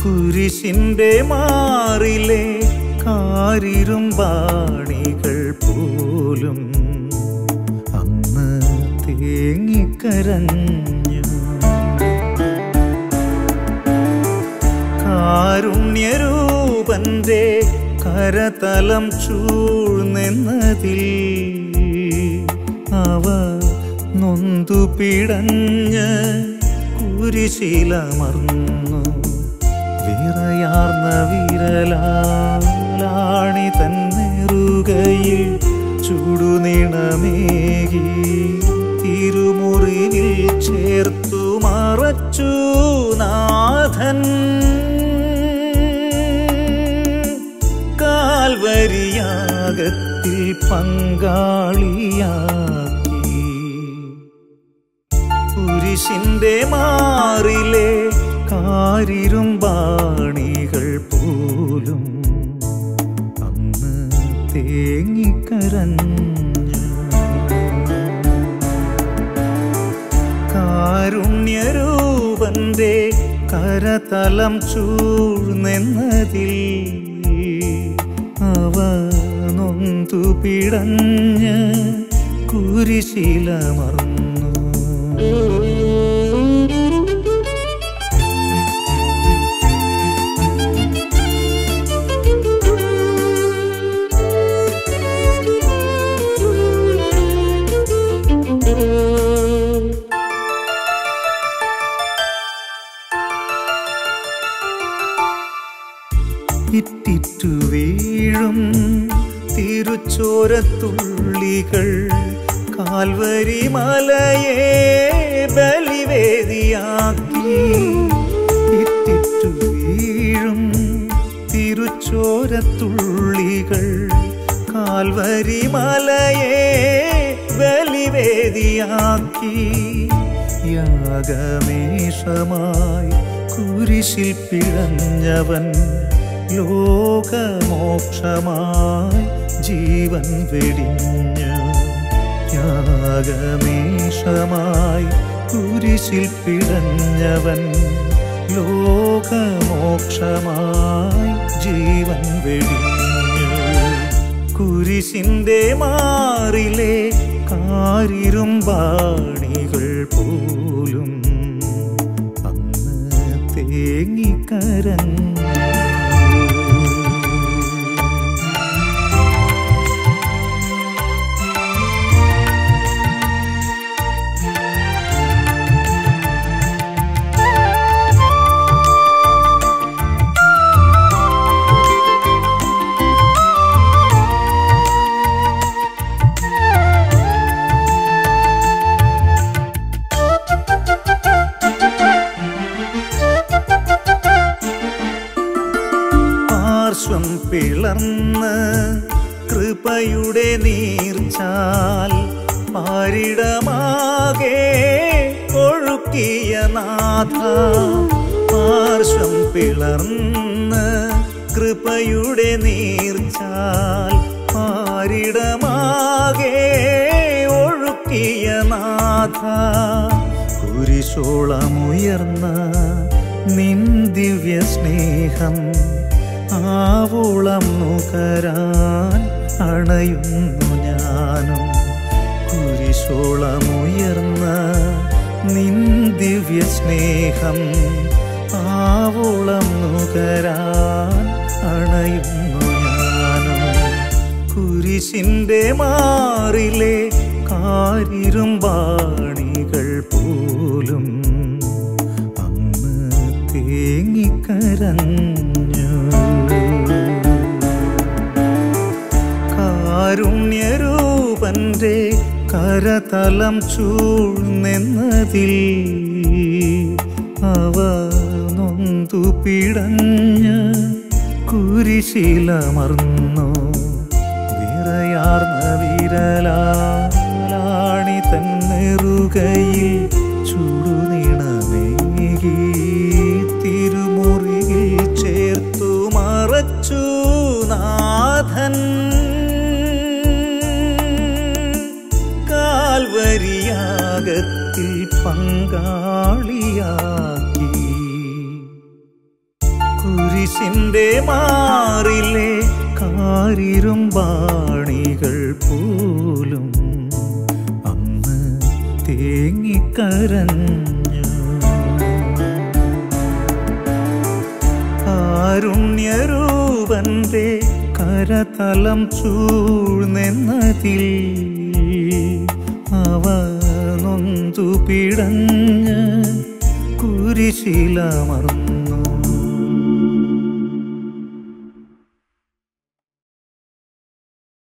കുരിശിന്റെ മാറിലെ കാരിരുമ്പാണികൾ പോലും അന്ന് തേങ്ങിക്കരഞ്ഞു കാരുണ്യരൂപന്റെ കരതലം ചൂഴ്ന്നെന്നതിൽ അവ നൊന്തു പിടഞ്ഞ് കുരിശിലമർന്നു വിറയാർന്ന വിരലാണി തന്നെറുകയിൽ ചുടുനിണമേകി തിരുമുറിവിൽ ചേർത്തു മറച്ചു നാഥൻ കാൽവരിയാകത്തിൽ പങ്കാളിയാക്കി കുരിശിന്റെ മാറിലെ കാരിരുമ്പാണികൾ പോലും അന്ന് തേങ്ങിക്കരഞ്ഞു കാരുണ്യരൂപന്റെ കരതലം ചൂഴ്ന്നെന്നതിൽ അവ നൊന്തു പിടഞ്ഞ് കുരിശിലമർന്നു ഇറ്റിറ്റു വീഴും തിരുച്ചോരത്തുള്ളികൾ കാൽവരി മലയെ ബലിവേദിയാക്കി ഇറ്റിറ്റു വീഴും തിരുച്ചോരത്തുള്ളികൾ കാൽവരി മലയെ ബലിവേദിയാക്കി യാഗമേഷമായി കുരിശിൽ പിഴഞ്ഞവൻ ലോകമോക്ഷമായി ജീവൻ വെടിഞ്ഞു യാഗമേഷമായി കുരിശിൽ പിഴഞ്ഞവൻ ലോകമോക്ഷമായി ജീവൻ വെടിഞ്ഞു കുരിശിന്റെ മാറിലെ കാരിരുമ്പാണികൾ പോലും അന്ന് തേങ്ങിക്കരഞ്ഞു പാർശ്വം പിളർന്ന് കൃപയുടെ നീർച്ചാൽ പാരിടമാകെ ഒഴുക്കിയ നാഥ പാർശ്വം പിളർന്ന് കൃപയുടെ നീർച്ചാൽ പാരിടമാകെ ഒഴുക്കിയ നാഥ കുരിശോളമുയർന്ന നിൻ ദിവ്യ സ്നേഹം ആവോളം നുകരാൻ അണയുന്നു ഞാനും കുരിശോളമുയർന്ന നിൻ ദിവ്യ സ്നേഹം ആവോളം നുകരാൻ അണയുന്നു ഞാനും കുരിശിന്റെ മാറിലെ കാരിരുമ്പാണികൾ പോലും അന്ന് തേങ്ങിക്കരഞ്ഞു കാരുണ്യരൂപന്റെ കരതലം ചൂഴ്ന്നെന്നതിൽ അവ നൊന്തു പിടഞ്ഞ് കുരിശിലമർന്നു വിറയാർന്ന വിരലാണി തന്നെറുകയിൽ ചുടുനിണമേകി തിരുമുറിയിൽ ചേർത്തു മറച്ചു നാഥൻ കാൽവരിയാകത്തിൽ പങ്കാളിയാക്കി കുരിശിന്റെ മാറിലെ കാരിരുമ്പാണികൾ പോലും അന്ന് തേങ്ങിക്കരഞ്ഞു കാരുണ്യരൂപന്റെ കരതലം ചൂഴ്ന്നെന്നതിൽ അവ നൊന്തു പിടഞ്ഞ് കുരിശിലമർന്നു